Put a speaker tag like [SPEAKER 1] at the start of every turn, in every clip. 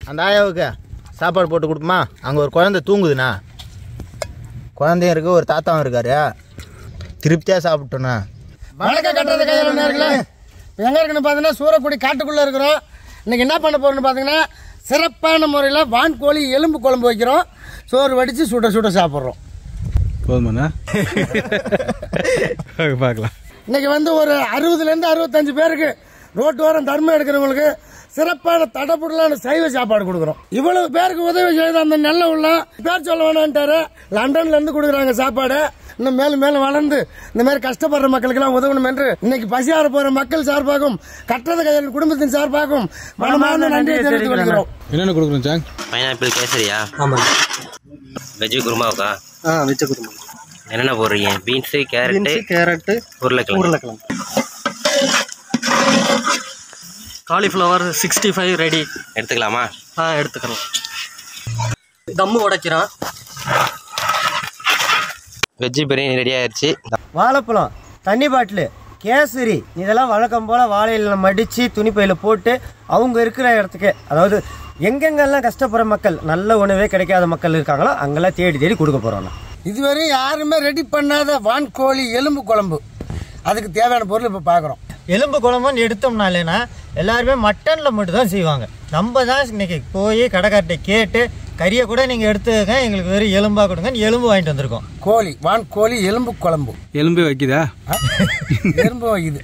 [SPEAKER 1] அந்த ஆயாவுக்கு சாப்பாடு போட்டு கொடுப்போமா அங்கே ஒரு குழந்தை தூங்குதுண்ணா குழந்தையும் இருக்கு ஒரு தாத்தாவும் இருக்காரு திருப்தியாக சாப்பிட்டோண்ணா
[SPEAKER 2] வணக்கம் கட்டுறது கையில் நேர்களே எங்கே இருக்குன்னு பார்த்தீங்கன்னா சூரக்குடி காட்டுக்குள்ளே இருக்கிறோம் இன்னைக்கு என்ன பண்ண போறோம்னு பார்த்தீங்கன்னா சிறப்பான முறையில் வான்கோழி எலும்பு குழம்பு வைக்கிறோம் சோறு வடித்து சுட சுட சாப்பிட்றோம்
[SPEAKER 3] போதுமாண்ணா பார்க்கலாம்
[SPEAKER 2] இன்னைக்கு வந்து ஒரு அறுபதுலேருந்து அறுபத்தஞ்சு பேருக்கு ரோட்டோரம் தர்மம் எடுக்கிறவங்களுக்கு சிறப்பான தடப்புடலான சைவ சாப்பாடு கொடுக்குறோம் இவ்வளவு பேருக்கு உதவி செய்த அந்த நல்ல உள்ள பேர் சொல்ல வேணான்ட்டாரு லண்டன்ல இருந்து கொடுக்குறாங்க சாப்பாடு இன்னும் மேலும் மேலும் வளர்ந்து இந்த மாதிரி கஷ்டப்படுற மக்களுக்கெல்லாம் உதவணும் என்று இன்னைக்கு பசியார போற மக்கள் சார்பாகவும் கட்டத கையில் குடும்பத்தின் சார்பாகவும் மனமார்ந்த நன்றியை தெரிவித்துக் கொள்கிறோம்
[SPEAKER 3] என்னென்ன கொடுக்குறோம் சாங்
[SPEAKER 4] பைனாப்பிள் கேசரியா
[SPEAKER 5] ஆமாங்க
[SPEAKER 4] வெஜ்ஜு குருமாவுக்கா
[SPEAKER 5] ஆ வச்ச குருமா
[SPEAKER 4] என்னென்ன போடுறீங்க பீன்ஸு கேரட்டு
[SPEAKER 5] பீன்ஸு கேரட்டு
[SPEAKER 4] உருளைக்கிழங்கு
[SPEAKER 5] உருளைக்கிழங்கு காலிஃப்ளவர் சிக்ஸ்டி ஃபைவ் ரெடி
[SPEAKER 4] எடுத்துக்கலாமா
[SPEAKER 5] ஆ எடுத்துக்கலாம் தம்மு உடைக்கிறோம்
[SPEAKER 4] வெஜ்ஜு பிரியாணி ரெடி ஆயிடுச்சு
[SPEAKER 6] வாழைப்பழம் தண்ணி பாட்டிலு கேசரி இதெல்லாம் வழக்கம் போல் வாழையில மடித்து துணிப்பையில் போட்டு அவங்க இருக்கிற இடத்துக்கு அதாவது எங்கெங்கெல்லாம் கஷ்டப்படுற மக்கள் நல்ல உணவே கிடைக்காத மக்கள் இருக்காங்களோ அங்கெல்லாம் தேடி தேடி கொடுக்க போகிறோம்
[SPEAKER 2] இதுவரை யாருமே ரெடி பண்ணாத வான்கோழி எலும்பு குழம்பு அதுக்கு தேவையான பொருள் இப்போ பார்க்குறோம்
[SPEAKER 6] எலும்பு குழம்புன்னு எடுத்தோம்னாலேனா எல்லாருமே மட்டனில் மட்டும் தான் செய்வாங்க நம்ம தான் இன்னைக்கு போய் கடைக்கார்ட்ட கேட்டு கறியை கூட நீங்கள் எடுத்துக்க எங்களுக்கு வெறும் எலும்பாக கொடுங்கன்னு எலும்பு வாங்கிட்டு வந்திருக்கோம்
[SPEAKER 2] கோழி வான்கோழி எலும்பு குழம்பு
[SPEAKER 3] எலும்பே வைக்குதா
[SPEAKER 2] எறும்பு வைக்குது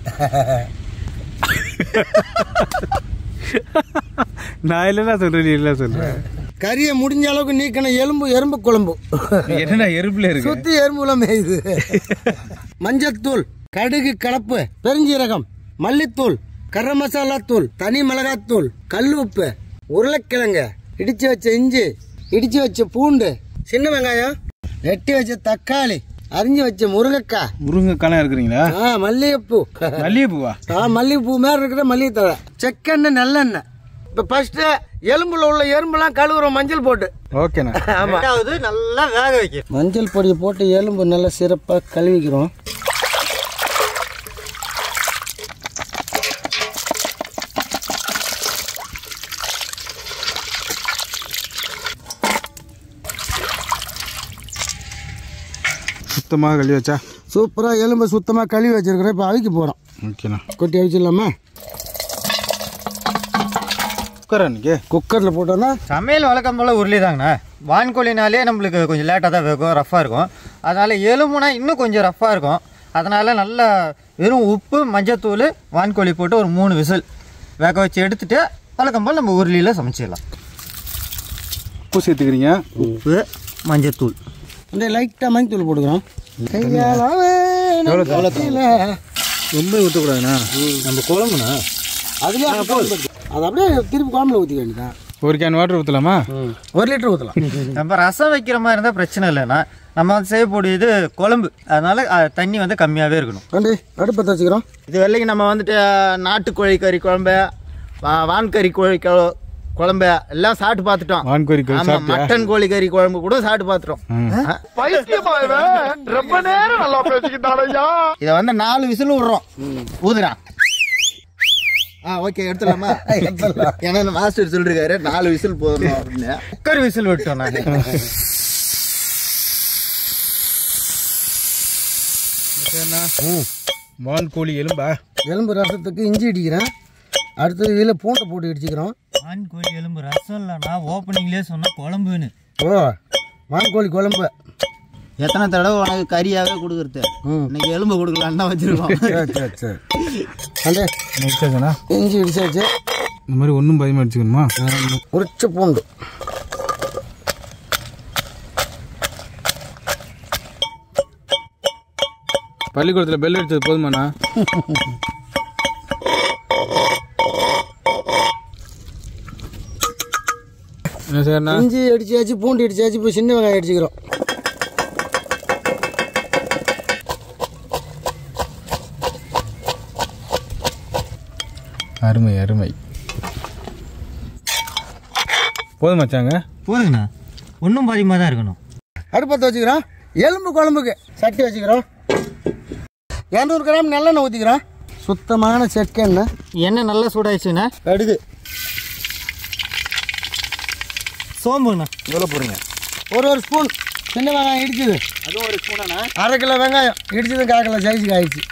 [SPEAKER 3] நான் இல்லைன்னா சொல்கிறேன் நீ இல்லை சொல்கிறேன்
[SPEAKER 2] கறியை முடிஞ்ச அளவுக்கு நீக்கணும் எலும்பு எறும்பு குழம்பு
[SPEAKER 3] என்னடா எறுப்புல இருக்கு
[SPEAKER 2] சுத்தி எறும்புல மேயுது மஞ்சத்தூள் கடுகு கலப்பு பெருஞ்சீரகம் மல்லித்தூள் கரம் மசாலா தூள் தனி மிளகாத்தூள் கல் உப்பு உருளைக்கிழங்கு இடிச்சு வச்ச இஞ்சி இடிச்சு வச்ச பூண்டு சின்ன வெங்காயம் வெட்டி வச்ச தக்காளி அரிஞ்சு வச்ச முருங்கைக்காய்
[SPEAKER 3] முருங்கைக்காலாம் இருக்கிறீங்களா
[SPEAKER 2] ஆ மல்லிகைப்பூ
[SPEAKER 3] மல்லிகைப்பூவா
[SPEAKER 2] ஆ மல்லிகைப்பூ மாதிரி இருக்கிற மல்லிகை தழை செக்கெண்ணெய் நல்லெண்ணெய் இப்போ ஃபர்ஸ்ட் எலும்புல உள்ள எறும்புலாம் கழுவுறோம் மஞ்சள் போட்டு
[SPEAKER 3] ஓகேண்ணா
[SPEAKER 6] ரெண்டாவது நல்லா வேக வைக்க
[SPEAKER 2] மஞ்சள் பொடியை போட்டு எலும்பு நல்லா சிறப்பாக கழுவிக்கிறோம்
[SPEAKER 3] சுத்தமாக கழுவி வச்சா
[SPEAKER 2] சூப்பராக எலும்பை சுத்தமாக கழுவி வச்சிருக்கிறோம் இப்போ அவிக்க போகிறோம்
[SPEAKER 3] ஓகேண்ணா
[SPEAKER 2] கொட்டி அவிச்சிடலாமா
[SPEAKER 3] உட்கார அன்னைக்கு
[SPEAKER 2] குக்கரில் போட்டோன்னா
[SPEAKER 6] சமையல் வழக்கம் போல் உருளி தாங்கண்ணா வான்கோழினாலே நம்மளுக்கு கொஞ்சம் லேட்டாக தான் வேகும் ரஃப்பாக இருக்கும் அதனால் எலும்புனா இன்னும் கொஞ்சம் ரஃப்பாக இருக்கும் அதனால் நல்லா வெறும் உப்பு மஞ்சத்தூள் வான்கோழி போட்டு ஒரு மூணு விசில் வேக வச்சு எடுத்துட்டு வழக்கம் போல் நம்ம உருளியில் சமைச்சிடலாம்
[SPEAKER 3] உப்பு சேர்த்துக்கிறீங்க
[SPEAKER 6] உப்பு மஞ்சத்தூள்
[SPEAKER 2] இந்த லைட்டாக மஞ்சள் போட்டுக்கிறோம் கையாலாவே நெத்தியில.
[SPEAKER 3] ரொம்ப ஊற்றக்கூடாதுண்ணா
[SPEAKER 2] நம்ம குழம்புண்ணா அதுலேயே அது அப்படியே திருப்பி குழம்புல ஊற்றிக்க வேண்டியதான்
[SPEAKER 3] ஒரு கேன் வாட்டர் ஊற்றலாமா
[SPEAKER 2] ஒரு லிட்டர் ஊற்றலாம்
[SPEAKER 6] நம்ம ரசம் வைக்கிற மாதிரி இருந்தால் பிரச்சனை இல்லைண்ணா நம்ம வந்து செய்யக்கூடியது குழம்பு அதனால் தண்ணி வந்து கம்மியாகவே இருக்கணும்
[SPEAKER 2] வண்டி அடுப்பத்தை வச்சுக்கிறோம்
[SPEAKER 1] இது வரைக்கும் நம்ம வந்துட்டு நாட்டுக்கோழி கறி குழம்பு வா- வான்கறி கோழி கொ- குழம்பு எல்லாம் சாப்பிட்டு பார்த்துட்டோம்
[SPEAKER 3] வான்கோழி கறி
[SPEAKER 1] ஆமா
[SPEAKER 3] சாப்பிட்டியா?
[SPEAKER 1] மட்டன் கோழி கறி குழம்பு கூட சாப்பிட்டு பார்த்துட்டோம் இதை வந்து நாலு விசில் விடுறோம் ஊதுறான் ஆ ஓகே எடுத்துடலாமா ஏன்னா இந்த மாஸ்டர் சொல்லிருக்காரு நாலு விசில் போதும் அப்படின்னு
[SPEAKER 6] குக்கர் விசில் விட்டோம் நான்
[SPEAKER 3] வான்கோழி எலும்பா
[SPEAKER 2] எலும்பு ரசத்துக்கு இஞ்சி இடிக்கிறேன் அடுத்தது இதில் பூண்டை போட்டு இடிச்சுக்கிறோம்
[SPEAKER 6] வான்கோழி எலும்பு ரசம் இல்லைண்ணா ஓப்பனிங்லேயே சொன்னால் குழம்புன்னு
[SPEAKER 2] ஓ வான்கோழி குழம்பு
[SPEAKER 1] எத்தனை தடவை உனக்கு கறியாவே கொடுக்குறது
[SPEAKER 2] ம்.
[SPEAKER 1] இன்னைக்கு எலும்பு கொடுக்கலான்னு தான் வச்சிருக்கோம்
[SPEAKER 2] சரி சரி சரி அண்டே
[SPEAKER 3] முடிச்சாச்சுண்ணா
[SPEAKER 2] இஞ்சி இடிச்சாச்சு
[SPEAKER 3] இந்த மாதிரி ஒன்றும் பயமாக அடிச்சுக்கணுமா
[SPEAKER 2] உரிச்ச பூண்டு
[SPEAKER 3] பள்ளிக்கூடத்தில் பெல் அடிச்சது போதுமாண்ணா என்ன சார்ண்ணா
[SPEAKER 2] இஞ்சி அடிச்சாச்சு பூண்டு அடிச்சாச்சு இப்போ சின்ன வெங்காயம் அடிச்சுக்கிறோம்
[SPEAKER 3] அருமை அருமை போதும் மச்சாங்க
[SPEAKER 6] போதுங்கண்ணா ஒன்றும் பாதிமாக தான் இருக்கணும்
[SPEAKER 2] அடுப்பத்தை வச்சுக்கிறோம் எலும்பு குழம்புக்கு சட்டி வச்சுக்கிறோம் இரநூறு கிராம் நல்லெண்ணெய் ஊற்றிக்கிறோம் சுத்தமான செக்கெண்ணெய்
[SPEAKER 6] எண்ணெய் நல்லா சூடாயிடுச்சுண்ணா கடுகு சோம்புண்ணா
[SPEAKER 1] எவ்வளோ போடுறீங்க
[SPEAKER 2] ஒரு ஒரு ஸ்பூன் சின்ன வெங்காயம் இடிச்சது
[SPEAKER 1] அதுவும் ஒரு ஸ்பூனாண்ணா
[SPEAKER 2] அரை கிலோ வெங்காயம் இடிச்சது கால் கிலோ சைஸுக்கு ஆயிடுச்சு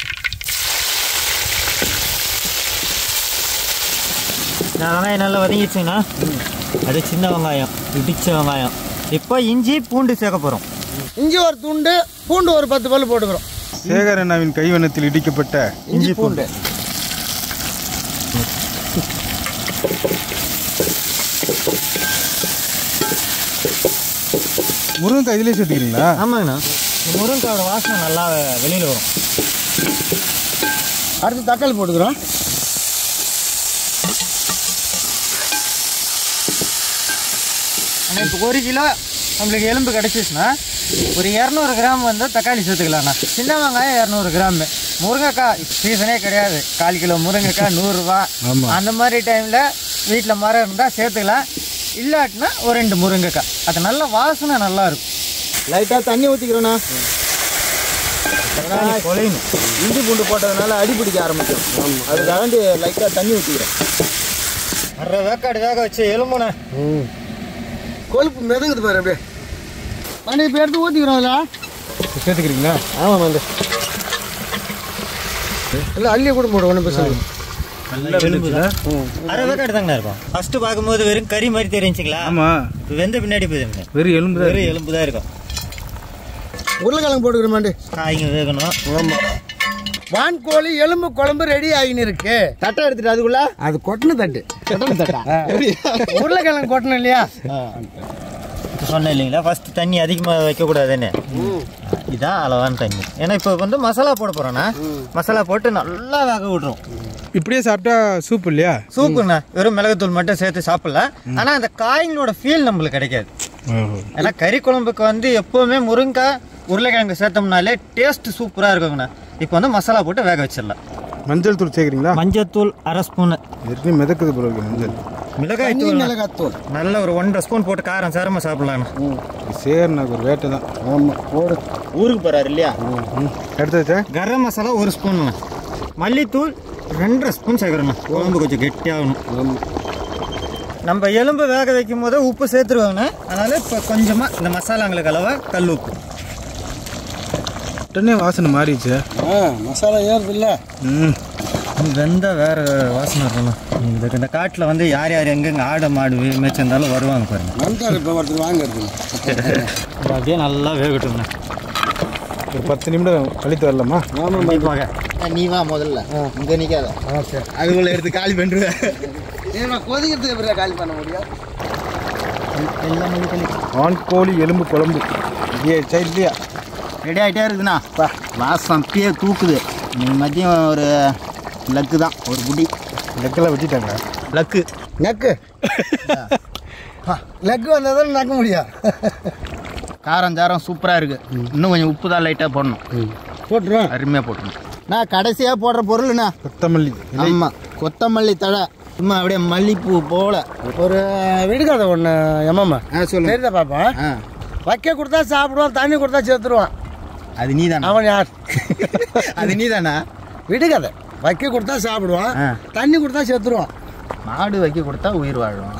[SPEAKER 6] நான் வெங்காயம் நல்லா வதங்கிடுச்சுங்கண்ணா அது சின்ன வெங்காயம் இடிச்ச வெங்காயம் இப்போ இஞ்சி பூண்டு சேர்க்க போகிறோம்
[SPEAKER 2] இஞ்சி ஒரு துண்டு பூண்டு ஒரு பத்து பல்லு போட்டுக்கிறோம்
[SPEAKER 3] சேகர் அண்ணாவின் கைவண்ணத்தில் இடிக்கப்பட்ட
[SPEAKER 2] இஞ்சி பூண்டு
[SPEAKER 3] முருங்கைக்காய் இதிலே சேர்த்துக்கிறீங்களா
[SPEAKER 6] ஆமாங்கண்ணா இந்த முருங்கைக்காயோட வாசனை நல்லா வெளியில் வரும்
[SPEAKER 2] அடுத்து தக்காளி போட்டுக்கிறோம்
[SPEAKER 6] ஆனால் இப்போ ஒரு கிலோ நம்மளுக்கு எலும்பு கிடச்சிச்சுன்னா ஒரு இரநூறு கிராம் வந்து தக்காளி சேர்த்துக்கலாம்ண்ணா சின்ன வெங்காயம் இரநூறு கிராம் முருங்கைக்காய் சீசனே கிடையாது கால் கிலோ முருங்கைக்காய் நூறுரூவா
[SPEAKER 3] ஆமா.
[SPEAKER 6] அந்த மாதிரி டைமில் வீட்டில் மரம் இருந்தால் சேர்த்துக்கலாம் இல்லாட்டினா ஒரு ரெண்டு முருங்கைக்காய் அது நல்ல வாசனை நல்லா இருக்கும்
[SPEAKER 1] லைட்டாக தண்ணி ஊற்றிக்கிறோண்ணா
[SPEAKER 6] தக்காளி குழையணும்
[SPEAKER 1] இஞ்சி பூண்டு போட்டதுனால அடி பிடிக்க ஆரம்பிக்கும் அதுக்காண்டி லைட்டாக தண்ணி ஊற்றிக்கிறேன்
[SPEAKER 6] அரை வேக்காடு வேக வச்சு எலும்புண்ணே
[SPEAKER 2] கொழுப்பு மிதங்குது பாரு அப்படியே மணி இப்போ எடுத்து ஊற்றிக்கிறோம் அதில்
[SPEAKER 3] சேர்த்துக்கிறீங்களா
[SPEAKER 2] ஆமாம் வந்து இல்லை அள்ளிய கூட போடு ஒன்றும் பிரச்சனை இல்லை.
[SPEAKER 6] அரை வேக்காடு தாங்கண்ணா இருக்கும் ஃபஸ்ட்டு பார்க்கும்போது வெறும் கறி மாதிரி தெரிஞ்சுங்களா
[SPEAKER 3] ஆமா
[SPEAKER 6] இப்போ வெந்த பின்னாடி போயிருங்க
[SPEAKER 3] வெறும் எலும்பு தான்
[SPEAKER 6] வெறும் எலும்பு தான் இருக்கும்
[SPEAKER 2] உருளைக்கிழங்கு போட்டுக்கிறோம் மாண்டி
[SPEAKER 6] காய்ங்க வேகணும்
[SPEAKER 2] ஆமாம் வான்கோழி எலும்பு குழம்பு ரெடி ஆகின்னு இருக்கு
[SPEAKER 1] தட்டை எடுத்துட்டு அதுக்குள்ள
[SPEAKER 2] அது கொட்டின தட்டு
[SPEAKER 1] தட்டா
[SPEAKER 2] உருளைக்கிழங்கு கொட்டணும் இல்லையா
[SPEAKER 6] சொன்னேன் இல்லைங்களா ஃபர்ஸ்ட் தண்ணி அதிகமாக வைக்கக்கூடாதுன்னு இதான் அளவான தண்ணி ஏன்னா இப்போ வந்து மசாலா போட போகிறோன்னா மசாலா போட்டு நல்லா வேக விட்றோம்
[SPEAKER 3] இப்படியே சாப்பிட்டா சூப் இல்லையா
[SPEAKER 6] சூப்புண்ணா வெறும் மிளகுத்தூள் மட்டும் சேர்த்து சாப்பிடலாம் ஆனால் அந்த காய்களோட ஃபீல் நம்மளுக்கு கிடைக்காது ஏன்னா கறி குழம்புக்கு வந்து எப்போவுமே முருங்கைக்காய் உருளைக்கிழங்கு சேர்த்தோம்னாலே டேஸ்ட் சூப்பராக இருக்குங்கண்ணா இப்போ வந்து மசாலா போட்டு வேக வச்சிடலாம்
[SPEAKER 3] மஞ்சள் தூள் சேர்க்குறீங்களா
[SPEAKER 6] மஞ்சத்தூள் அரை ஸ்பூனு
[SPEAKER 3] ஏற்கனவே மிதக்குது போல இருக்கு மஞ்சள்
[SPEAKER 6] மிளகாய்
[SPEAKER 2] தண்ணி
[SPEAKER 6] தூள்
[SPEAKER 2] மிளகாத்தூள்
[SPEAKER 6] நல்ல ஒரு ஒன்றரை ஸ்பூன் போட்டு காரம் சேரமாக சாப்பிடலாங்கண்ணா
[SPEAKER 3] சேர்னாக்கு ஒரு வேட்டை தான்
[SPEAKER 2] ஆமாம் போடு
[SPEAKER 1] ஊருக்கு போறாரு இல்லையா
[SPEAKER 3] எடுத்தாச்சா
[SPEAKER 6] கரம் மசாலா ஒரு ஸ்பூன்ண்ணா மல்லித்தூள் ரெண்டரை ஸ்பூன் சேர்க்குறோண்ணா குழம்பு கொஞ்சம் கெட்டியாகணும் நம்ம எலும்பு வேக வைக்கும் போது உப்பு சேர்த்துருவாங்கண்ணா அதனால் இப்போ கொஞ்சமாக இந்த மசாலாங்களுக்கு அளவாக கல் உப்பு
[SPEAKER 3] உடனே வாசனை மாறிடுச்சு
[SPEAKER 2] ஆ மசாலா ஏறுது இல்லை
[SPEAKER 3] ம்
[SPEAKER 6] வெந்த வேறு வாசனை இருக்கணும் இதுக்கு இந்த காட்டில் வந்து யார் யார் எங்கெங்கே ஆடு மாடு மேய்ச்சிருந்தாலும் வருவாங்க பாருங்க
[SPEAKER 2] வந்துட்டார் இப்போ ஒருத்தர் வாங்க இருக்குங்க
[SPEAKER 6] இது அப்படியே நல்லா வேகட்டும்ண்ணா
[SPEAKER 3] ஒரு பத்து நிமிடம் கழித்து வரலாமா
[SPEAKER 6] கண்டிப்பாக
[SPEAKER 1] நீ வா முதல்ல இங்க நிக்காத
[SPEAKER 2] ஆ சரி
[SPEAKER 1] அதுக்குள்ள எடுத்து காலி பண்ணுவேன்
[SPEAKER 2] நான் கொதிக்கிறதுக்கு எப்படி காலி பண்ண முடியும்
[SPEAKER 3] வான்கோழி எலும்பு குழம்பு ஏ சரி இல்லையா
[SPEAKER 1] ரெடி ஆகிட்டே இருக்குதுண்ணா பா வாசம் அப்படியே தூக்குது இன்னைக்கு மதியம் ஒரு லக்கு தான் ஒரு குடி
[SPEAKER 3] லெக்கெல்லாம் வச்சுட்டாங்க
[SPEAKER 1] லக்கு
[SPEAKER 2] நக்கு லக்கு வந்தால் தான் நக்க முடியும்
[SPEAKER 1] காரம் சாரம் சூப்பராக இருக்கு இன்னும் கொஞ்சம் உப்பு தான் லைட்டாக போடணும்
[SPEAKER 2] போட்டுருவோம்
[SPEAKER 1] அருமையாக போட்டணும் நான் கடைசியாக போடுற பொருள்ண்ணா
[SPEAKER 3] கொத்தமல்லி
[SPEAKER 1] ஆமாம் கொத்தமல்லி தழை சும்மா அப்படியே மல்லிப்பூ போல
[SPEAKER 2] ஒரு விடுகாத ஒன்று எம்மாம்மா
[SPEAKER 1] ஆ சொல்லுங்க
[SPEAKER 2] சரிதா பாப்பா
[SPEAKER 1] ஆ
[SPEAKER 2] வைக்க கொடுத்தா சாப்பிடுவான் தண்ணி கொடுத்தா சேர்த்துருவான்
[SPEAKER 1] அது நீ தானே
[SPEAKER 2] அவன் யார்
[SPEAKER 1] அது நீ தானே
[SPEAKER 2] விடுகதை வைக்க கொடுத்தா சாப்பிடுவான்
[SPEAKER 1] ஆ.
[SPEAKER 2] தண்ணி கொடுத்தா சேர்த்துருவான்
[SPEAKER 1] மாடு வைக்க கொடுத்தா உயிர் வாழும்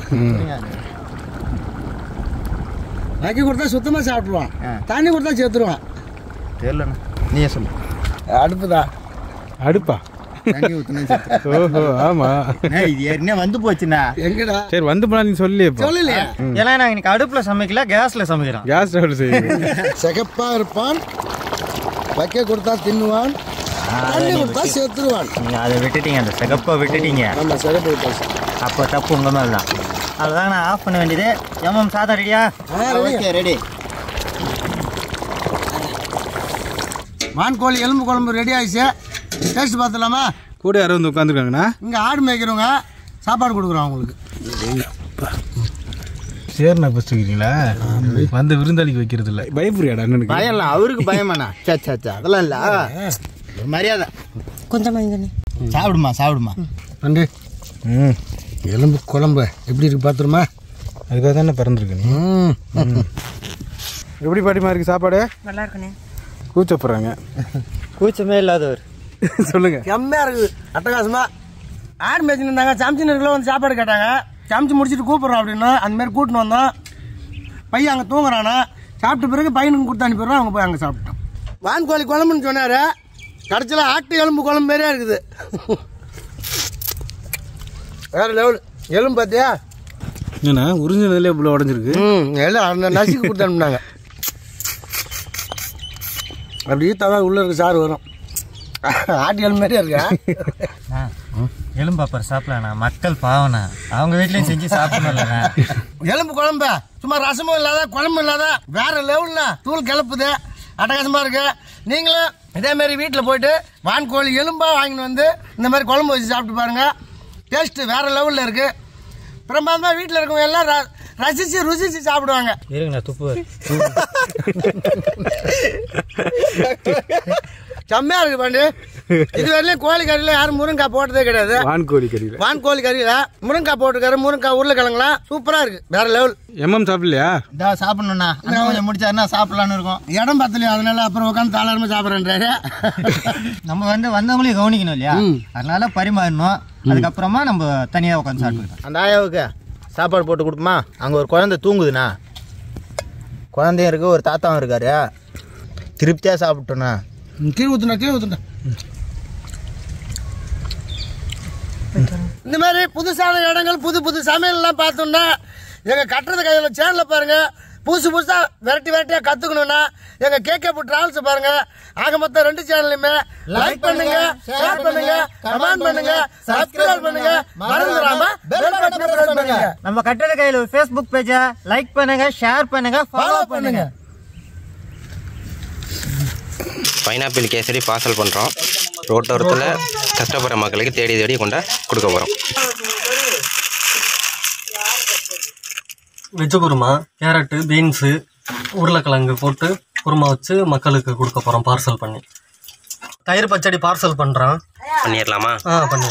[SPEAKER 2] வைக்க கொடுத்தா சுத்தமாக சாப்பிடுவான்
[SPEAKER 1] ஆ.
[SPEAKER 2] தண்ணி கொடுத்தா சேர்த்துருவான்
[SPEAKER 1] தெரியலண்ணா நீயே சொல்லு
[SPEAKER 2] அடுப்புதான்
[SPEAKER 3] அடுப்பா
[SPEAKER 1] தண்ணி ஊற்றணும்
[SPEAKER 3] ஓஹோ ஆமா
[SPEAKER 1] இது ஏற்கனவே வந்து போச்சுண்ணா
[SPEAKER 2] எங்கடா
[SPEAKER 3] சரி வந்து போனா நீ சொல்லியப்பா
[SPEAKER 2] சொல்லலையா
[SPEAKER 6] ஏன்னா நாங்கள் இன்னைக்கு அடுப்பில் சமைக்கல கேஸில் சமைக்கிறோம்
[SPEAKER 3] கேஸ் ஸ்டவ் செய்யுங்க
[SPEAKER 2] சிகப்பா இருப்பான் வைக்க கொடுத்தா தின்னுவான் தண்ணி கொடுத்தா சேர்த்துருவான்
[SPEAKER 6] நீங்கள் அதை விட்டுட்டீங்க அந்த சிகப்பை விட்டுட்டீங்க
[SPEAKER 2] நம்ம சிகப்பு விட்டாச்சு
[SPEAKER 6] அப்போ தப்பு உங்கள் மேலே தான் அதுதான் நான் ஆஃப் பண்ண வேண்டியது எம்எம் சாதம் ரெடியா
[SPEAKER 1] ஓகே ரெடி
[SPEAKER 2] வான்கோழி எலும்பு குழம்பு ரெடி ஆயிடுச்சு டேஸ்ட் பார்த்துலாமா
[SPEAKER 3] கூட யாரோ வந்து உட்காந்துருக்காங்கண்ணா
[SPEAKER 2] இங்கே ஆடு மேய்க்கிறவங்க சாப்பாடு கொடுக்குறோம் அவங்களுக்கு
[SPEAKER 3] சேர்ண்ணா ஃபஸ்ட் வைக்கிறீங்களா வந்து விருந்தாளிக்கு வைக்கிறது இல்லை பயப்படுறியாடா அண்ணனுக்கு
[SPEAKER 1] பயம் இல்லை அவருக்கு பயமாண்ணா சே சே சே அதெல்லாம் இல்லை ஒரு மரியாதை
[SPEAKER 5] கொஞ்சம்
[SPEAKER 1] சாப்பிடுமா சாப்பிடுமா
[SPEAKER 2] நன்றி
[SPEAKER 3] ம்
[SPEAKER 2] எலும்பு குழம்பு எப்படி இருக்கு பார்த்துருமா
[SPEAKER 3] அதுக்காக தானே பிறந்திருக்கு நீ
[SPEAKER 2] ம்
[SPEAKER 3] எப்படி பாட்டிமா இருக்கு சாப்பாடு
[SPEAKER 5] நல்லா இருக்குண்ணே
[SPEAKER 3] கூச்சப்படுறாங்க
[SPEAKER 6] கூச்சமே இல்லாதவர்
[SPEAKER 3] சொல்லுங்க
[SPEAKER 2] செம்மையாக இருக்குது அட்டகாசமா ஆடு மேய்ச்சின்னு இருந்தாங்க சமைச்சின்னு வந்து சாப்பாடு கேட்டாங்க சமைச்சு முடிச்சுட்டு கூப்பிட்றோம் அப்படின்னா அந்த மாதிரி கூட்டின்னு வந்தோம் பையன் அங்கே தூங்குறானா சாப்பிட்ட பிறகு பையனுக்கு கொடுத்து அனுப்பிடுறோம் அவங்க போய் அங்கே சாப்பிட்டோம் வான்கோழி குழம்புன்னு சொன்னார் கடைசியில் ஆட்டு எலும்பு குழம்பு மாதிரியே இருக்குது வேற லெவல் எலும்பு பார்த்தியா
[SPEAKER 3] என்னண்ணா உறிஞ்ச நிலையில இவ்வளோ உடஞ்சிருக்கு
[SPEAKER 2] ம் எல்லாம் அந்த நசுக்கி கொடுத்து அனுப்புனாங்க அப்படி ஈத்தாதான் உள்ளே இருக்க சாறு வரும் ஆட்டு எலும்பு மாதிரியே இருக்கா
[SPEAKER 6] எலும்பு அப்புறம் சாப்பிடலாண்ணா மக்கள் பாவண்ணா அவங்க வீட்லயும் செஞ்சு சாப்பிடணும்லண்ணா
[SPEAKER 2] எலும்பு குழம்பு சும்மா ரசமும் இல்லாத குழம்பு இல்லாத வேற லெவல்ல தூள் கிளப்புது அட்டகாசமா இருக்கு நீங்களும் இதே மாதிரி வீட்டில் போயிட்டு வான்கோழி எலும்பா வாங்கிட்டு வந்து இந்த மாதிரி குழம்பு வச்சு சாப்பிட்டு பாருங்க டேஸ்ட் வேற லெவல்ல இருக்கு பிரமாதமா வீட்டில் இருக்கவங்க எல்லாம் ர- ரசிச்சு ருசிச்சு சாப்பிடுவாங்க
[SPEAKER 6] இருங்கண்ணா துப்பு
[SPEAKER 2] செம்மையா இருக்கு பாண்டி இது வரையிலும் கோழி கறியில யாரும் முருங்கைக்காய் போட்டதே கிடையாது
[SPEAKER 3] வான்கோழி கறியில்
[SPEAKER 2] வான்கோழி கறியில முருங்கைக்காய் போட்டுருக்காரு முருங்கைக்காய் உருளைக்கிழங்குலாம் சூப்பரா இருக்கு வேற லெவல்
[SPEAKER 3] எம்எம் சாப்பிடலையா
[SPEAKER 1] இதா சாப்பிடணும்ண்ணா அண்ணன் கொஞ்சம் முடிச்சாருன்னா சாப்பிடலான்னு இருக்கோம்
[SPEAKER 2] இடம் பத்தலையா அதனால அப்புறம் உட்காந்து தாளாரமா சாப்பிட்றேன்றாரு
[SPEAKER 6] நம்ம வந்து வந்தவங்களையும் கவனிக்கணும் இல்லையா அதனால பரிமாறணும் அதுக்கப்புறமா நம்ம தனியா உட்காந்து சாப்பிட்டுக்கலாம்
[SPEAKER 1] அந்த ஆயாவுக்கு சாப்பாடு போட்டு கொடுப்போமா அங்கே ஒரு குழந்தை தூங்குதுண்ணா குழந்தையும் இருக்கு ஒரு தாத்தாவும் இருக்காரு திருப்தியாக சாப்பிட்டோண்ணா
[SPEAKER 2] கீழே ஊத்துனா கீழே ஊத்துனா இந்த மாதிரி புதுசான இடங்கள் புது புது சமையல் எல்லாம் பார்த்தோம்னா எங்க கட்டுறது கையில சேனல பாருங்க புதுசு புதுசா வெரைட்டி வெரைட்டியா கத்துக்கணும்னா எங்க கேகே டிராவல்ஸ் பாருங்க ஆக மொத்தம் ரெண்டு சேனலுமே லைக் பண்ணுங்க ஷேர் பண்ணுங்க கமெண்ட் பண்ணுங்க சப்ஸ்கிரைப் பண்ணுங்க மறந்துடாம பெல் பட்டனை பிரஸ் பண்ணுங்க
[SPEAKER 6] நம்ம கட்டட கையில் ஃபேஸ்புக் பேஜை லைக் பண்ணுங்க ஷேர் பண்ணுங்க
[SPEAKER 2] ஃபாலோ பண்ணுங்க
[SPEAKER 4] பைனாப்பிள் கேசரி பார்சல் பண்ணுறோம் ரோட்டோரத்தில் கஷ்டப்படுற மக்களுக்கு தேடி தேடி கொண்டா கொடுக்க போகிறோம்
[SPEAKER 5] வெஜ்ஜு குருமா கேரட்டு பீன்ஸு உருளைக்கிழங்கு போட்டு குருமா வச்சு மக்களுக்கு கொடுக்க போகிறோம் பார்சல் பண்ணி தயிர் பச்சடி பார்சல் பண்ணுறோம்
[SPEAKER 4] பண்ணிடலாமா
[SPEAKER 5] ஆ பண்ணி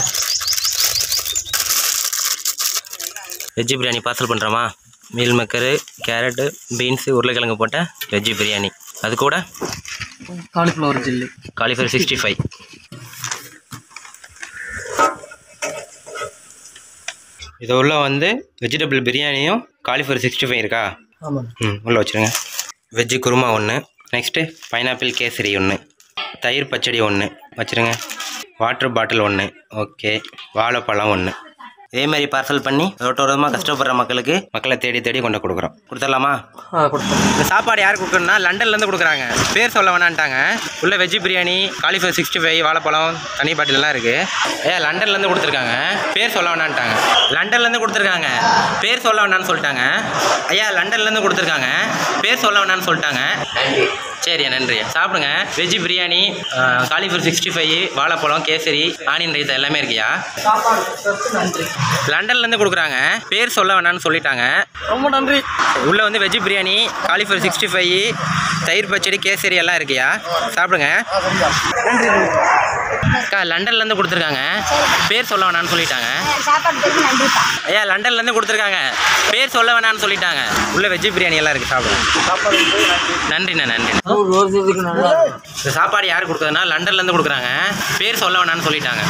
[SPEAKER 4] வெஜ்ஜு பிரியாணி பார்சல் பண்ணுறோமா மீல் மக்கரு கேரட்டு பீன்ஸு உருளைக்கிழங்கு போட்ட வெஜ்ஜு பிரியாணி அது கூட
[SPEAKER 5] cauliflower chilli
[SPEAKER 4] cauliflower sixty five இது உள்ள வந்து வெஜிடபிள் பிரியாணியும் காலிஃபர் சிக்ஸ்டி ஃபைவ் இருக்கா
[SPEAKER 5] ஆமாம்
[SPEAKER 4] ம் உள்ளே வச்சுருங்க வெஜ்ஜு குருமா ஒன்று நெக்ஸ்ட்டு பைனாப்பிள் கேசரி ஒன்று தயிர் பச்சடி ஒன்று வச்சுருங்க வாட்டர் பாட்டில் ஒன்று ஓகே வாழைப்பழம் ஒன்று இதே மாதிரி பார்சல் பண்ணி ரோட்டோரமாக கஷ்டப்படுற மக்களுக்கு மக்களை தேடி தேடி கொண்டு கொடுக்குறோம் கொடுத்துடலாமா
[SPEAKER 5] ஆ கொடுத்தோம்
[SPEAKER 4] இந்த சாப்பாடு யார் கொடுக்குறோம்னா லண்டன்லேருந்து கொடுக்குறாங்க பேர் சொல்ல வேணான்ட்டாங்க உள்ள veg biryani cauliflower sixty five வாழைப்பழம் தனி பாட்டிலெலாம் இருக்குது ஏ லண்டன்லேருந்து கொடுத்துருக்காங்க பேர் சொல்ல வேணான்ட்டாங்க லண்டன்லேருந்து கொடுத்துருக்காங்க பேர் சொல்ல வேணான்னு சொல்லிட்டாங்க ஐயா லண்டன்லேருந்து கொடுத்துருக்காங்க பேர் சொல்ல வேணான்னு சொல்லிட்டாங்க சரியா நன்றியா சாப்பிடுங்க veg biryani cauliflower sixty five வாழைப்பழம் கேசரி ஆனியன் ரைத்தா எல்லாமே இருக்கியா லண்டன்லேருந்து கொடுக்குறாங்க பேர் சொல்ல வேணான்னு சொல்லிட்டாங்க
[SPEAKER 5] ரொம்ப நன்றி
[SPEAKER 4] உள்ள வந்து veg biryani cauliflower sixty five தயிர் பச்சடி கேசரி எல்லாம் இருக்கியா சாப்பிடுங்க அக்கா லண்டன்லேருந்து கொடுத்துருக்காங்க பேர் சொல்ல வேணான்னு சொல்லிட்டாங்க ஐயா லண்டன்லேருந்து கொடுத்துருக்காங்க பேர் சொல்ல வேணான்னு சொல்லிட்டாங்க உள்ள வெஜ் பிரியாணி எல்லாம் இருக்குது சாப்பிடுங்க நன்றிண்ணா நன்றிண்ணா இந்த சாப்பாடு யார் கொடுக்குறதுனா லண்டன்லேருந்து கொடுக்குறாங்க பேர் சொல்ல வேணான்னு சொல்லிட்டாங்க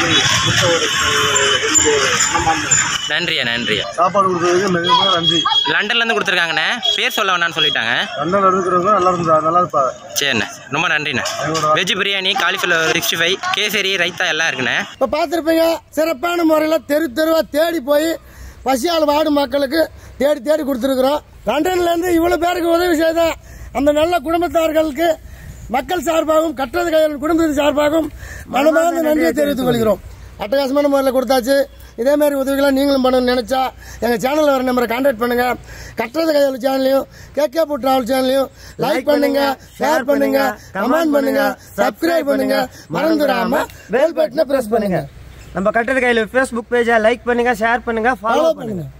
[SPEAKER 4] நன்றியா நன்றியா
[SPEAKER 2] சாப்பாடு கொடுத்ததுக்கு மிக மிக நன்றி
[SPEAKER 4] லண்டன்லேருந்து கொடுத்துருக்காங்கண்ணே பேர் சொல்ல வேணான்னு சொல்லிட்டாங்க
[SPEAKER 2] அண்ணன் இருக்கிறவங்க நல்லா இருந்தா நல்லா இருப்பாங்க
[SPEAKER 4] சரிண்ணே ரொம்ப நன்றிண்ணே veg biryani cauliflower sixty five kesari raita எல்லாம் இருக்குண்ணே
[SPEAKER 2] இப்போ பார்த்துருப்பீங்க சிறப்பான முறையில் தெரு தெருவாக தேடி போய் பசியால் வாடும் மக்களுக்கு தேடி தேடி கொடுத்துருக்குறோம் லண்டன்லேருந்து இவ்வளோ பேருக்கு உதவி செய்த அந்த நல்ல குடும்பத்தார்களுக்கு மக்கள் சார்பாகவும் கட்டது கையில் குடும்பத்தின் சார்பாகவும் மனமார்ந்த நன்றியை தெரிவித்துக் கொள்கிறோம் அட்டகாசமான முறையில் கொடுத்தாச்சு இதே மாதிரி உதவிகளை நீங்களும் பண்ணணும்னு நினைச்சா எங்கள் சேனலில் வர நம்பரை கான்டாக்ட் பண்ணுங்க கட்டுறது கையில் சேனலையும் கேகே பூ டிராவல் சேனலையும் லைக் பண்ணுங்க ஷேர் பண்ணுங்க கமெண்ட் பண்ணுங்க சப்ஸ்கிரைப் பண்ணுங்க மறந்துடாம பெல் பட்டனை பிரஸ் பண்ணுங்க
[SPEAKER 6] நம்ம கட்டட கையில் ஃபேஸ்புக் பேஜை லைக் பண்ணுங்க ஷேர் பண்ணுங்க ஃபாலோ
[SPEAKER 2] ஃபாலோ
[SPEAKER 6] பண்ணுங்க
[SPEAKER 2] பண்ணுங்க